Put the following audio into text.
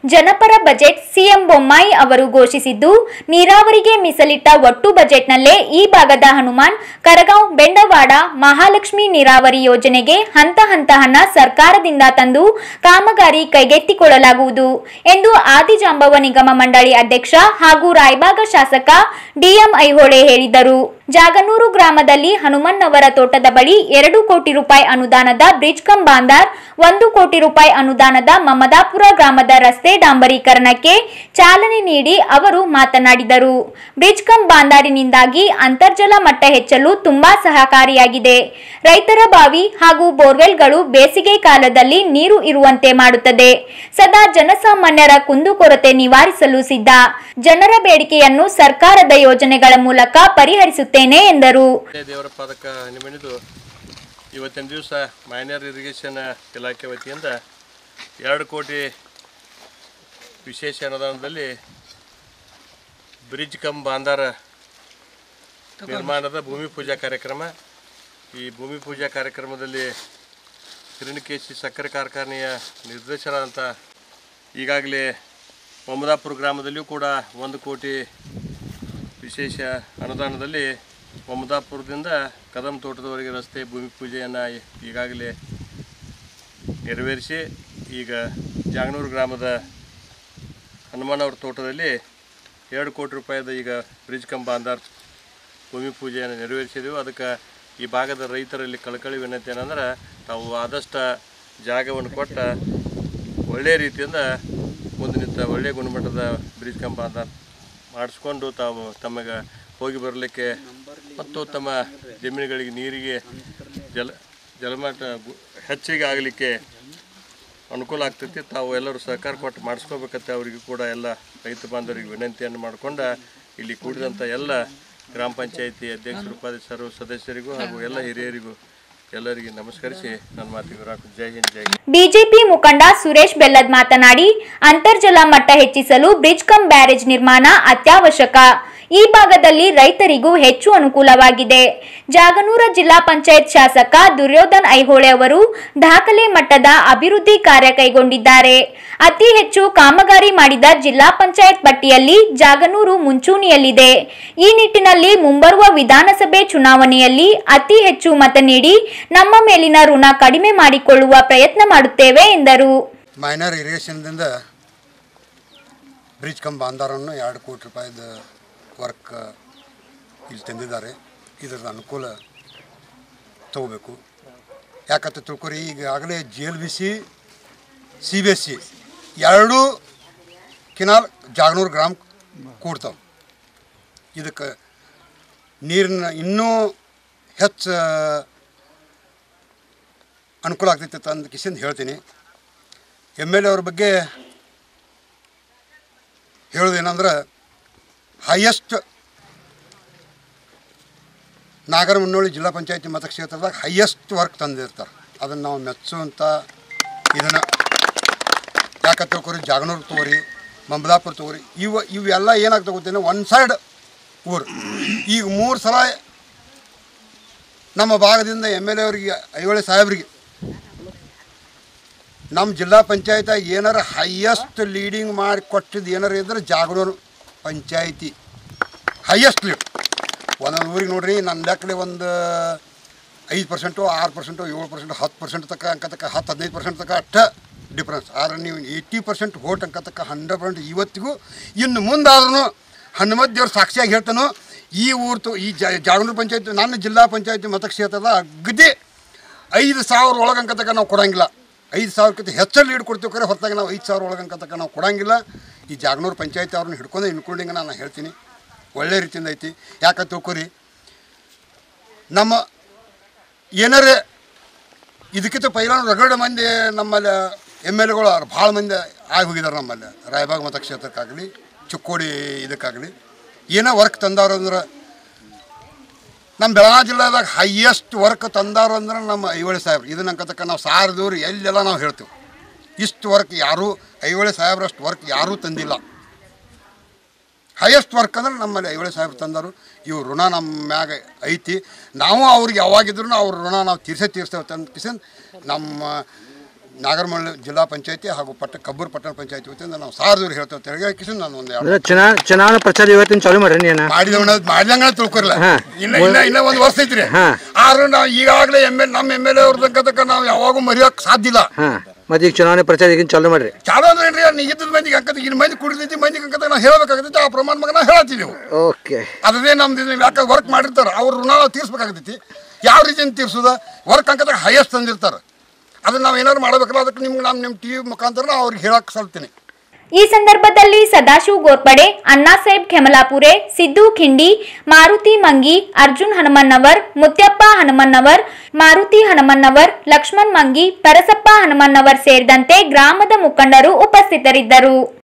ಜನಪರ budget CM Bommai ಅವರು ಘೋಷಿಸಿದ್ದು ನೀರಾವರಿಗೆ ಮೀಸಲಿಟ್ಟ ಒಟ್ಟು ಬಜೆಟ್ನಲ್ಲೇ ಈ ಭಾಗದ ಹನುಮಾನ್ ಕರಗಾಂವ್ ಬೆಂಡವಾಡ ಮಹಾಲಕ್ಷ್ಮಿ ನೀರಾವರಿ ಯೋಜನೆಗೆ ಹಂತ ಹಂತ ಹಣ ಸರ್ಕಾರದಿಂದ ತಂದು ಕಾಮಗಾರಿ ಕೈಗೆತ್ತಿಕೊಳ್ಳಲಾಗುವುದು ಎಂದು ಆದಿಜಾಂಬವ ನಿಗಮ ಮಂಡಳಿ ಅಧ್ಯಕ್ಷ ಹಾಗೂ ರಾಯಬಾಗ ಶಾಸಕ ಡಿಎಂ ಐಹೊಳೆ ಹೇಳಿದರು ಜಾಗನೂರು ಗ್ರಾಮದಲ್ಲಿ ಹನುಮನ್ನವರ ತೋಟದ ಬಳಿ ಎರಡು ಕೋಟಿ ರೂಪಾಯಿ ಅನುದಾನದ ಬ್ರಿಡ್ಜ್ ಕಂ ಬಾಂದಾರ್ ಒಂದು ಕೋಟಿ ರೂಪಾಯಿ ಅನುದಾನದ ಮಮದಾಪುರ ಗ್ರಾಮದ ರಸ್ತೆ ಡಾಂಬರೀಕರಣಕ್ಕೆ ಚಾಲನೆ ನೀಡಿ ಅವರು ಮಾತನಾಡಿದರು ಬ್ರಿಡ್ಜ್ ಕಂ ಬಾಂದಾರಿನಿಂದಾಗಿ ಅಂತರ್ಜಲ ಮಟ್ಟ ಹೆಚ್ಚಲು ತುಂಬಾ ಸಹಕಾರಿಯಾಗಿದೆ ರೈತರ ಬಾವಿ ಹಾಗೂ ಬೋರ್ವೆಲ್ಗಳು ಬೇಸಿಗೆ ಕಾಲದಲ್ಲಿ ನೀರು ಇರುವಂತೆ ಮಾಡುತ್ತದೆ ಸದಾ ಜನಸಾಮಾನ್ಯರ ಕುಂದುಕೊರತೆ ನಿವಾರಿಸಲು ಸಿದ್ಧ ಜನರ ಬೇಡಿಕೆಯನ್ನು ಸರ್ಕಾರದ ಯೋಜನೆಗಳ ಮೂಲಕ ಪರಿಹರಿಸುತ್ತೇನೆ ಎಂದರು ಜಯ ದೇವರ ಪಾದಕ ನಿಮಿಣಿದು ಇವತ್ತಿನ ದಿವಸ ಮೈನರ್ ಇರಿಗೇಷನ್ ಇಲಾಖೆ ವತಿಯಿಂದ ಎರಡು ಕೋಟಿ ವಿಶೇಷ ಅನುದಾನದಲ್ಲಿ ಬ್ರಿಡ್ಜ್ ಕಮ್ ಬಾಂದಾರ ನಿರ್ಮಾಣದ ಭೂಮಿ ಪೂಜಾ ಕಾರ್ಯಕ್ರಮ ಈ ಭೂಮಿ ಪೂಜಾ ಕಾರ್ಯಕ್ರಮದಲ್ಲಿ ಹಿರಣ್ಯಕೇಶಿ ಸಕ್ಕರೆ ಕಾರ್ಖಾನೆಯ ನಿರ್ದೇಶನ ಈಗಾಗಲೇ ಮಮದಾಪುರ ಗ್ರಾಮದಲ್ಲಿಯೂ ಕೂಡ ಒಂದು ಕೋಟಿ ವಿಶೇಷ ಅನುದಾನದಲ್ಲಿ ಮಮದಾಪುರದಿಂದ ಕದಂ ತೋಟದವರೆಗೆ ರಸ್ತೆ ಭೂಮಿ ಪೂಜೆಯನ್ನು ಈಗಾಗಲೇ ನೆರವೇರಿಸಿ ಈಗ ಜಾಗನೂರು ಗ್ರಾಮದ ಹನುಮಾನವ್ರ ತೋಟದಲ್ಲಿ ಎರಡು ಕೋಟಿ ರೂಪಾಯಿದ ಈಗ ಬ್ರಿಡ್ಜ್ ಕಂ ಬಾಂದಾರ್ ಭೂಮಿ ಪೂಜೆಯನ್ನು ನೆರವೇರಿಸಿದೆವು ಅದಕ್ಕೆ ಈ ಭಾಗದ ರೈತರಲ್ಲಿ ಕಳಕಳಿ ವಿನಂತಿ ಏನಂದ್ರೆ ತಾವು ಆದಷ್ಟು ಜಾಗವನ್ನು ಕೊಟ್ಟ ಒಳ್ಳೆಯ ರೀತಿಯಿಂದ ಮುಂದೆ ನಿಂತ ಒಳ್ಳೆಯ ಗುಣಮಟ್ಟದ ಬ್ರಿಡ್ಜ್ ಕಂ ಬಾಂದಾರ್ ಮಾಡಿಸ್ಕೊಂಡು ತಾವು ತಮಗೆ ಹೋಗಿ ಬರಲಿಕ್ಕೆ ಮತ್ತು ತಮ್ಮ ಜಮೀನುಗಳಿಗೆ ನೀರಿಗೆ ಜಲ ಜಲಮಟ್ಟ ಗು- ಹೆಚ್ಚಿಗೆ ಆಗಲಿಕ್ಕೆ ಅನುಕೂಲ ಆಗ್ತೈತಿ ತಾವು ಎಲ್ಲರೂ ಸಹಕಾರ ಕೊಟ್ಟು ಮಾಡಿಸ್ಕೋಬೇಕಂತ ಅವರಿಗೂ ಕೂಡ ಎಲ್ಲ ರೈತ ಬಾಂಧವರಿಗೆ ವಿನಂತಿಯನ್ನು ಮಾಡಿಕೊಂಡ ಇಲ್ಲಿ ಕೂಡಿದಂಥ ಎಲ್ಲ ಗ್ರಾಮ ಪಂಚಾಯಿತಿ ಅಧ್ಯಕ್ಷರು ಉಪಾಧ್ಯಕ್ಷರು ಸದಸ್ಯರಿಗೂ ಹಾಗೂ ಎಲ್ಲ ಹಿರಿಯರಿಗೂ ಎಲ್ಲರಿಗೆ ನಮಸ್ಕರಿಸಿ ನನ್ನ ಮಾತಿಗೆ ವಿರಾಮ. ಜೈ ಹಿಂದ್ ಜೈ ಬಿಜೆಪಿ ಮುಖಂಡ ಸುರೇಶ್ ಬೆಲ್ಲದ್ ಮಾತನಾಡಿ ಅಂತರ್ಜಲ ಮಟ್ಟ ಹೆಚ್ಚಿಸಲು ಬ್ರಿಡ್ಜ್ ಕಂ ಬ್ಯಾರೇಜ್ ನಿರ್ಮಾಣ ಅತ್ಯವಶ್ಯಕ ಈ ಭಾಗದಲ್ಲಿ ರೈತರಿಗೂ ಹೆಚ್ಚು ಅನುಕೂಲವಾಗಿದೆ ಜಾಗನೂರ ಜಿಲ್ಲಾ ಪಂಚಾಯತ್ ಶಾಸಕ ದುರ್ಯೋಧನ್ ಐಹೊಳೆ ಅವರು ದಾಖಲೆ ಮಟ್ಟದ ಅಭಿವೃದ್ಧಿ ಕಾರ್ಯ ಕೈಗೊಂಡಿದ್ದಾರೆ ಅತಿ ಹೆಚ್ಚು ಕಾಮಗಾರಿ ಮಾಡಿದ ಜಿಲ್ಲಾ ಪಂಚಾಯತ್ ಪಟ್ಟಿಯಲ್ಲಿ ಜಾಗನೂರು ಮುಂಚೂಣಿಯಲ್ಲಿದೆ ಈ ನಿಟ್ಟಿನಲ್ಲಿ ಮುಂಬರುವ ವಿಧಾನಸಭೆ ಚುನಾವಣೆಯಲ್ಲಿ ಅತಿ ಹೆಚ್ಚು ಮತ ನೀಡಿ ನಮ್ಮ ಮೇಲಿನ ಋಣ ಕಡಿಮೆ ಮಾಡಿಕೊಳ್ಳುವ ಪ್ರಯತ್ನ ಮಾಡುತ್ತೇವೆ ಎಂದರು ಮೈನರ್ ಇರಿಗೇಷನ್ದಿಂದ ಬ್ರಿಡ್ಜ್ ಕಮ್ ಬಾಂದಾರನ್ನು ಎರಡು ಕೋಟಿ ರೂಪಾಯಿದ ವರ್ಕ್ ಇಲ್ಲಿ ತಂದಿದ್ದಾರೆ ಇದರದ ಅನುಕೂಲ ತಗೋಬೇಕು ಯಾಕಂತ ತಿಳ್ಕೊರಿ ಈಗಾಗಲೇ G L B C C B S C ಎರಡೂ ಕಿನಾಲ್ ಜಾಗನೂರು ಗ್ರಾಮ ಕೂಡ್ತಾವೆ ಇದಕ್ಕೆ ನೀರಿನ ಇನ್ನೂ ಹೆಚ್ಚು ಅನುಕೂಲ ಆಗ್ತೈತೆ ಅಂದ ಕಿಸಿಂದ ಹೇಳ್ತೀನಿ ಎಮ್ ಎಲ್ ಎ ಅವ್ರ ಬಗ್ಗೆ ಹೇಳೋದೇನಂದ್ರೆ ಹೈಯೆಸ್ಟ್ ನಾಗರ ಮುನ್ನೋಳಿ ಜಿಲ್ಲಾ ಪಂಚಾಯತಿ ಮತಕ್ಷೇತ್ರದಾಗ ಹೈಯೆಸ್ಟ್ ವರ್ಕ್ ತಂದಿರ್ತಾರೆ ಅದನ್ನು ನಾವು ಮೆಚ್ಚುವಂಥ ಇದನ್ನು ಯಾಕಂತ ತಿಳ್ಕೊರಿ ಜಾಗನೂರು ತಗೋರಿ ಮಂಬಲಾಪುರ ತಗೋರಿ ಇವು ಇವೆಲ್ಲ ಏನಾಗ್ತಾ ಗೊತ್ತೇನೆ ಒನ್ ಸೈಡ್ ಊರು ಈಗ ಮೂರು ಸಲ ನಮ್ಮ ಭಾಗದಿಂದ ಎಮ್ ಎಲ್ ಎ ಅವರಿಗೆ ಐಹೊಳೆ ಸಾಹೇಬ್ರಿಗೆ ನಮ್ಮ ಜಿಲ್ಲಾ ಪಂಚಾಯತ್ ಏನಾರ ಹೈಯೆಸ್ಟ್ ಲೀಡಿಂಗ್ ಮಾಡಿ ಕೊಟ್ಟಿದ್ದು ಏನಾರ ಇದ್ರೆ ಜಾಗರೂರು ಪಂಚಾಯಿತಿ ಹೈಯೆಸ್ಟ್ ಲೀಡ್ ಒಂದೊಂದು ಊರಿಗೆ ನೋಡ್ರಿ ನನ್ನ ಲೆಕ್ಕಲೆ ಒಂದು ಐದು ಪರ್ಸೆಂಟು ಆರು ಪರ್ಸೆಂಟು ಏಳು ಪರ್ಸೆಂಟು ಹತ್ತು ಪರ್ಸೆಂಟ್ ತಕ್ಕ ಅಂಕ ತಕ್ಕ ಹತ್ತು ಹದಿನೈದು ಪರ್ಸೆಂಟ್ ತಕ್ಕ ಅಷ್ಟ ಡಿಫ್ರೆನ್ಸ್ ಆದ್ರೆ ನೀವು ಏಯ್ಟಿ ಪರ್ಸೆಂಟ್ ವೋಟ್ ಅಂಕ ತಕ್ಕ ಹಂಡ್ರೆಡ್ ಪರ್ಸೆಂಟ್ ಇವತ್ತಿಗೂ ಇನ್ನು ಮುಂದಾದ್ರೂ ಹನುಮತ್ ದೇವ್ರ ಸಾಕ್ಷಿಯಾಗಿ ಹೇಳ್ತಾನೋ ಈ ಊರು ತು ಈ ಜಾಗನೂರು ಪಂಚಾಯತ್ ನನ್ನ ಜಿಲ್ಲಾ ಪಂಚಾಯತಿ ಮತಕ್ಷೇತ್ರದ ಅಗದಿ ಐದು ಸಾವಿರ ಒಳಗಂಕ ತಕ್ಕ ನಾವು ಕೊಡಂಗಿಲ್ಲ ಐದು ಸಾವಿರಕ್ಕಿಂತ ಹೆಚ್ಚಲ್ಲಿ ಲೀಡ್ ಕೊಡ್ತೀವಿ ಕರೆ ಹೊರತಾಗಿ ನಾವು ಐದು ಸಾವಿರ ಒಳಗಂಕ ತಕ್ಕ ನಾವು ಕೊಡಂಗಿಲ್ಲ ಈ ಜಾಗನೂರು ಪಂಚಾಯತಿ ಅವ್ರನ್ನ ಹಿಡ್ಕೊಂಡು ಇನ್ಕ್ಲೂಡಿಂಗ್ ನಾನು ಹೇಳ್ತೀನಿ ಒಳ್ಳೆ ರೀತಿಯಿಂದ ಐತಿ ಯಾಕಂತ ತಿಳ್ಕೊರಿ ನಮ್ಮ ಏನಾರೇ ಇದಕ್ಕಿಂತ ಪೈಲ ರಗಡ ಮಂದಿ ನಮ್ಮಲ್ಲಿ ಎಮ್ ಎಲ್ ಎಗಳು ಭಾಳ ಮಂದಿ ಆಗಿ ಹೋಗಿದ್ದಾರೆ ನಮ್ಮಲ್ಲಿ ರಾಯಬಾಗ್ ಮತಕ್ಷೇತ್ರಕ್ಕಾಗಲಿ ಚಿಕ್ಕೋಡಿ ಇದಕ್ಕಾಗಲಿ ಏನೋ ವರ್ಕ್ ತಂದವ್ರು ಅಂದ್ರೆ ನಮ್ಮ ಬೆಳಗಾವಿ ಜಿಲ್ಲೆದಾಗ ಹೈಯೆಸ್ಟ್ ವರ್ಕ್ ತಂದವ್ರು ಅಂದ್ರೆ ನಮ್ಮ ಐಹೊಳೆ ಸಾಹೇಬ್ರು ಇದನ್ನ ಅನ್ಕತಕ್ಕ ನಾವು ಸಾರದವ್ರು ಎಲ್ಲೆಲ್ಲ ನಾವು ಹೇಳ್ತೀವಿ ಇಷ್ಟು ವರ್ಕ್ ಯಾರೂ ಐಹೊಳೆ ಸಾಹೇಬ್ರಷ್ಟು ವರ್ಕ್ ಯಾರೂ ತಂದಿಲ್ಲ ಹೈಯೆಸ್ಟ್ ವರ್ಕ್ ಅಂದ್ರೆ ನಮ್ಮಲ್ಲಿ ಐಹೊಳೆ ಸಾಹೇಬ್ರು ತಂದರು ಇವ್ರ ಋಣ ನಮ್ಮ ಮ್ಯಾಗ ಐತಿ ನಾವು ಅವ್ರಿಗೆ ಯಾವಾಗಿದ್ರು ಅವ್ರ ಋಣ ನಾವು ತೀರ್ಸೇ ತೀರ್ಸ್ತೇವೆ ತಂದು ಕಿಸನ್ ನಮ್ಮ ನಾಗರಮಳ್ಳಿ ಜಿಲ್ಲಾ ಪಂಚಾಯತಿ ಹಾಗೂ ಪಟ್ಟ ಕಬ್ಬೂರು ಪಟ್ಟಣ ಪಂಚಾಯತಿ ವತಿಯಿಂದ ನಾವು ಸಾರದವ್ರು ಹೇಳ್ತೇವೆ ತೆರಿಗೆ ನಾನು ಒಂದು ಎರಡು ಅಂದ್ರೆ ಚುನಾ ಚುನಾವಣಾ ಪ್ರಚಾರ ಇವತ್ತಿನ ಚಾಲು ಮಾಡ್ರಿ ನೀನ ಮಾಡಿದವನ ಮಾಡಿದಂಗ ತಿಳ್ಕೊರ್ಲ ಹಾ. ಇನ್ನ ಇನ್ನ ಇನ್ನ ಒಂದು ವರ್ಷ ಐತ್ರಿ ಹಾ. ಆದ್ರೂ ನಾವು ಈಗಾಗಲೇ ಎಮ್ ಎಲ್ ನಮ್ಮ ಎಮ್ ಎಲ್ ಎ ಅವ್ರದಕ್ಕ ನಾವು ಯಾವಾಗೂ ಮರೆಯೋಕೆ ಸಾಧ್ಯ ಇಲ್ಲ ಹಾ ಮತ್ತೆ ಈಗ ಚುನಾವಣೆ ಪ್ರಚಾರ ಈಗಿನ ಚಾಲು ಮಾಡ್ರಿ ಚಾಲು ಅಂದ್ರೆ ಏನ್ರಿ ನೀ ಇದ್ದದ ಮಂದಿಗೆ ಅಂಕತ ಇನ್ನು ಮಂದಿ ಕುಡಿದೈತಿ ಮಂದಿಗೆ ಅಂಕತ ನಾವು ಹೇಳಬೇಕಾಗತೈತಿ ಆ ಪ್ರಮಾಣ ಮಗ ನಾವು ಹೇಳತ್ತೀವಿ ಓಕೆ ಅದೇ ನಮ್ದು ಇದು ಯಾಕೆ ವರ್ಕ್ ಮಾಡಿರ್ತಾರೆ ಅವ್ರ ಋಣ ನಾವು ತೀರ್ಸ್ಬೇಕಾಗತೈತಿ ಯಾವ ರೀತಿಯಿಂದ ತೀರ್ಸೋದ ವರ್ಕ್ ಅಂಕದಾಗ ಹೈಯೆಸ್ಟ್ ತಂದಿರ್ತಾರೆ ಅದನ್ನ ನಾವು ಏನಾದ್ರು ಮಾಡ್ಬೇಕಲ್ಲ ಅದಕ್ಕೆ ನಿಮ್ಗೆ ನಾನು ನಿಮ್ಮ ಟಿ ವಿ ಮುಖಾಂತರ ನಾವು ಅವ್ರಿಗೆ ಹೇಳಕ್ಕೆ ಸಲ್ತೀನಿ ಈ ಸಂದರ್ಭದಲ್ಲಿ ಸದಾಶಿವ್ ಗೋರ್ಪಡೆ ಅಣ್ಣಾಸಾಹೇಬ್ ಖೆಮಲಾಪುರೆ ಸಿದ್ದು ಖಿಂಡಿ ಮಾರುತಿ ಮಂಗಿ ಅರ್ಜುನ್ ಹನುಮನ್ನವರ್ ಮುತ್ಯಪ್ಪ ಹನುಮನ್ನವರ್ ಮಾರುತಿ ಹನುಮನ್ನವರ್ ಲಕ್ಷ್ಮಣ್ ಮಂಗಿ ಪರಸಪ್ಪ ಹನುಮನ್ನವರ್ ಸೇರಿದಂತೆ ಗ್ರಾಮದ ಮುಖಂಡರು ಉಪಸ್ಥಿತರಿದ್ದರು